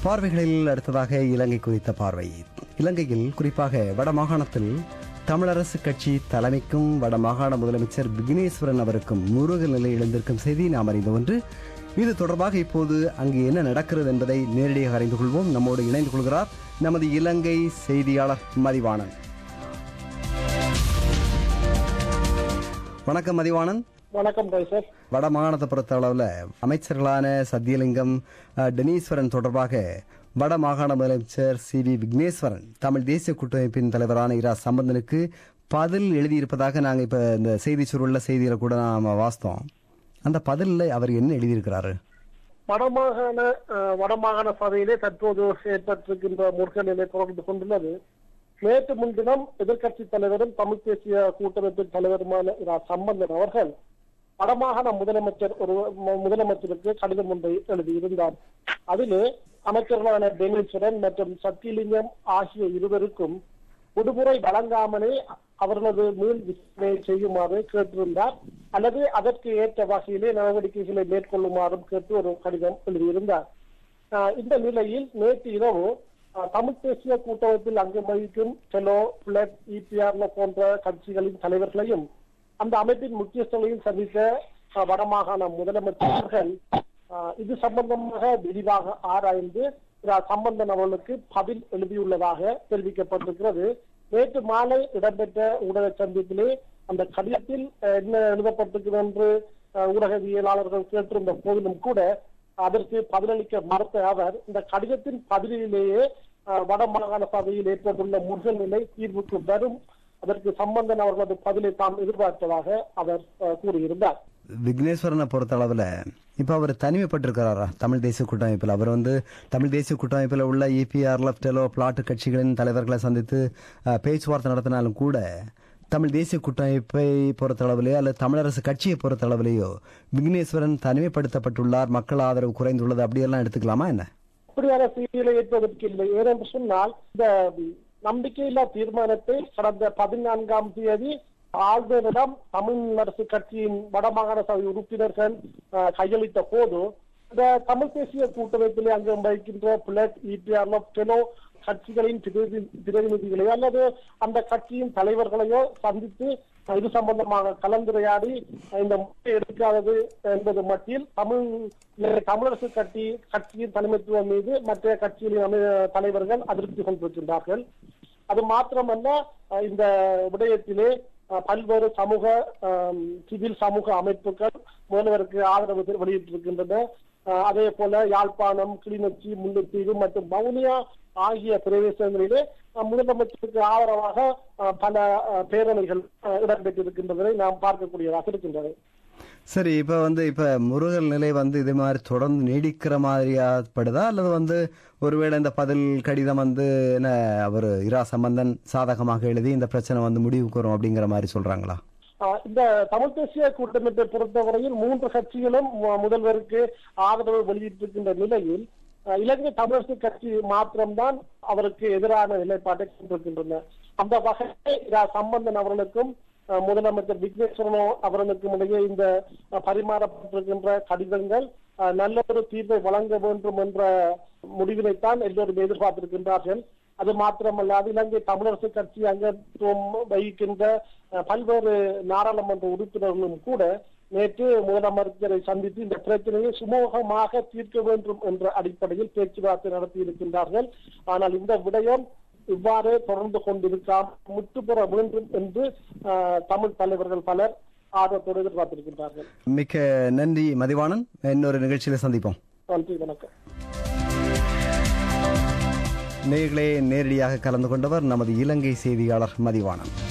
பார்வைகளில் அடுத்ததாக இலங்கை குறித்த பார்வை இலங்கையில் குறிப்பாக வடமாகாணத்தில் தமிழரசு கட்சி தலைமைக்கும் வடமாகாண முதலமைச்சர் விக்னேஸ்வரன் அவருக்கும் முருகல் நிலை எழுந்திருக்கும் செய்தி நாம் அறிந்த ஒன்று இது தொடர்பாக இப்போது அங்கு என்ன நடக்கிறது என்பதை நேரடியாக அறிந்து கொள்வோம் நம்மோடு இணைந்து கொள்கிறார் நமது இலங்கை செய்தியாளர் மதிவாணன் வணக்கம் மதிவாணன் வணக்கம் சார் வட மாகாணத்தை பொறுத்த அளவில் அமைச்சர்களான சத்தியலிங்கம் அஹ், டெனீஸ்வரன் தொடர்பாக வட மாகாண முதலமைச்சர் சி வி விக்னேஸ்வரன் தமிழ் தேசிய கூட்டமைப்பின் தலைவரான இரா சம்பந்தனுக்கு பதில் எழுதியிருப்பதாக நாங்கள் இப்போ இந்த செய்தி சுருளில் செய்தியில் கூட நாம் வாசித்தோம் அந்த பதிலில் அவர் என்ன எழுதியிருக்கிறாரு வடமாகாண அஹ், வடமாகாண சபையிலே தற்போது ஏற்பட்டிருக்கின்ற முருகன் நிலை தொடர்ந்து கொண்டுள்ளது நேற்று முன்தினம் எதிர்க்கட்சி தலைவரும் தமிழ் தேசிய கூட்டமைப்பின் தலைவருமான இரா சம்பந்தன் அவர்கள் வடமாகாண முதலமைச்சர் ஒரு மு- முதலமைச்சருக்கு கடிதம் ஒன்றை எழுதியிருந்தார் அதிலே அமைச்சர்களான டெனீஸ்வரன் மற்றும் சத்தியலிங்கம் ஆகிய இருவருக்கும் விடுமுறை வழங்காமலே அவர்களது மீள் விசாரணை செய்யுமாறு கேட்டிருந்தார் அல்லது அதற்கு ஏற்ற வகையிலே நடவடிக்கைகளை மேற்கொள்ளுமாறும் கேட்டு ஒரு கடிதம் எழுதியிருந்தார் ஆஹ் இந்த நிலையில் நேற்று இரவு ஆஹ் தமிழ் தேசிய கூட்டமைப்பில் அங்கம் வகிக்கும் செலோ பிளட் இபிஆர் போன்ற கட்சிகளின் தலைவர்களையும் அந்த அமைப்பின் முக்கியஸ்தர்களையும் சந்தித்த ஆஹ் வடமாகாண முதலமைச்சர்கள் ஆஹ் இது சம்பந்தமாக விரிவாக ஆராய்ந்து இரா சம்பந்தன் அவர்களுக்கு பதில் எழுதியுள்ளதாக தெரிவிக்கப்பட்டிருக்கிறது நேற்று மாலை இடம்பெற்ற ஊடக சந்திப்பிலே அந்த கடிதத்தில் அஹ், என்ன எழுதப்பட்டிருக்கிறது என்று அஹ், ஊடகவியலாளர்கள் கேட்டிருந்த போதிலும் கூட அதற்கு பதிலளிக்க மறுத்த அவர் இந்த கடிதத்தின் பதிலிலேயே அஹ், வட மாகாண சபையில் ஏற்பட்டுள்ள முருகல் நிலை தீர்வுக்கு வரும் அதற்கு சம்பந்தன் அவர்களது பதிலை தாம் எதிர்பார்த்ததாக அவர் அஹ், கூறியிருந்தார் விக்னேஸ்வரனை பொறுத்த அளவில் இப்போ அவர் தனிமைப்பட்டிருக்கிறாரா தமிழ் தேசிய கூட்டமைப்பில் அவர் வந்து தமிழ் தேசிய கூட்டமைப்பில் உள்ள இபிஆர் லெப்டலோ பிளாட்டு கட்சிகளின் தலைவர்களை சந்தித்து அஹ், பேச்சுவார்த்தை நடத்தினாலும் கூட தமிழ் தேசிய கூட்டமைப்பை பொறுத்தளவிலேயோ அல்லது தமிழரசு கட்சியை பொறுத்தளவிலேயோ விக்னேஸ்வரன் தனிமைப்படுத்தப்பட்டுள்ளார் மக்கள் ஆதரவு குறைந்துள்ளது அப்படியெல்லாம் எடுத்துக்கலாமா என்ன அப்படியான செய்திகளை ஏற்பதற்கு இல்லை ஏனென்று சொன்னால் இந்த நம்பிக்கையில்லா தீர்மானத்தை கடந்த பதினான்காம் தேதி ஆளுநரிடம் தமிழ் அரசு கட்சியின் வடமாகாண சபை உறுப்பினர்கள் அஹ், கையளித்த போது இந்த தமிழ் தேசிய கூட்டமைப்பிலே அங்கம் வகிக்கின்ற பிளட் இபிஆர் டெனோ கட்சிகளின் பிரதிநிதி- பிரதிநிதிகளையோ அல்லது அந்த கட்சியின் தலைவர்களையோ சந்தித்து இது சம்பந்தமாக கலந்துரையாடி இந்த முறை எடுக்காதது என்பது மத்தியில் தமிழ் தமிழரசு கட்சி கட்சியின் தலைமைத்துவம் மீது மற்ற கட்சிகளின் அமை- தலைவர்கள் அதிருப்தி கொண்டிருக்கின்றார்கள் அது மாத்திரமல்ல அஹ், இந்த விடயத்திலே அஹ், பல்வேறு சமூக அஹ், சிவில் சமூக அமைப்புகள் முதல்வருக்கு ஆதரவு தெ- வெளியிட்டிருக்கின்றன அஹ், அதே போல யாழ்ப்பாணம் கிளிநொச்சி முல்லைத்தீவு மற்றும் வவுனியா ஆகிய பிரதேசங்களிலே அஹ், முதலமைச்சருக்கு ஆதரவாக அஹ், பல அஹ், பேரணிகள் அஹ், இடம்பெற்றிருக்கின்றதை நாம் பார்க்கக்கூடியதாக இருக்கின்றது சரி இப்போ வந்து இப்போ முருகல் நிலை வந்து இதே மாதிரி தொடர்ந்து நீடிக்கிற மாதிரியாப்படுதா அல்லது வந்து ஒருவேளை இந்த பதில் கடிதம் வந்து என்ன அவர் இரா சம்பந்தன் சாதகமாக எழுதி இந்த பிரச்சனை வந்து முடிவுக்கு வரும் அப்படிங்கிற மாதிரி சொல்றாங்களா ஆஹ் இந்த தமிழ் தேசிய கூட்டமைப்பை பொறுத்தவரையில் மூன்று கட்சிகளும் மு- முதல்வருக்கு ஆதரவு வெளியிட்டிருக்கின்ற நிலையில் ஆஹ் இலங்கை தமிழரசு கட்சி மாத்திரம்தான் அவருக்கு எதிரான நிலைப்பாட்டை கொண்டிருக்கின்றன அந்த வகையில் இரா சம்பந்தன் அவர்களுக்கும் ஆஹ் முதலமைச்சர் விக்னேஸ்வரனோ அவர்களுக்கும் இடையே இந்த ஆஹ் பரிமாறப்பட்டிருக்கின்ற கடிதங்கள் ஆஹ் நல்ல ஒரு தீர்வை வழங்க வேண்டும் என்ற முடிவினைத்தான் எல்லோரும் எதிர்பார்த்திருக்கின்றார்கள் அது மாத்திரமல்லாது இலங்கை தமிழரசு கட்சி அங்கத்துவம் வகிக்கின்ற அஹ், பல்வேறு நாடாளுமன்ற உறுப்பினர்களும் கூட நேற்று முதலமைச்சரை சந்தித்து இந்த பிரச்சனையை சுமூகமாக தீர்க்க வேண்டும் என்ற அடிப்படையில் பேச்சுவார்த்தை நடத்தி இருக்கின்றார்கள் ஆனால் இந்த விடயம் இவ்வாறு தொடர்ந்து கொண்டிருக்காமல் முற்றுப்பெற வேண்டும் என்று அஹ், தமிழ் தலைவர்கள் பலர் ஆர்வத்தோடு எதிர்பார்த்திருக்கின்றார்கள் மிக்க நன்றி மதிவாணன் இன்னொரு நிகழ்ச்சியில சந்திப்போம் நன்றி வணக்கம் நேர்களே நேரடியாக கலந்து கொண்டவர் நமது இலங்கை செய்தியாளர் மதிவாணன்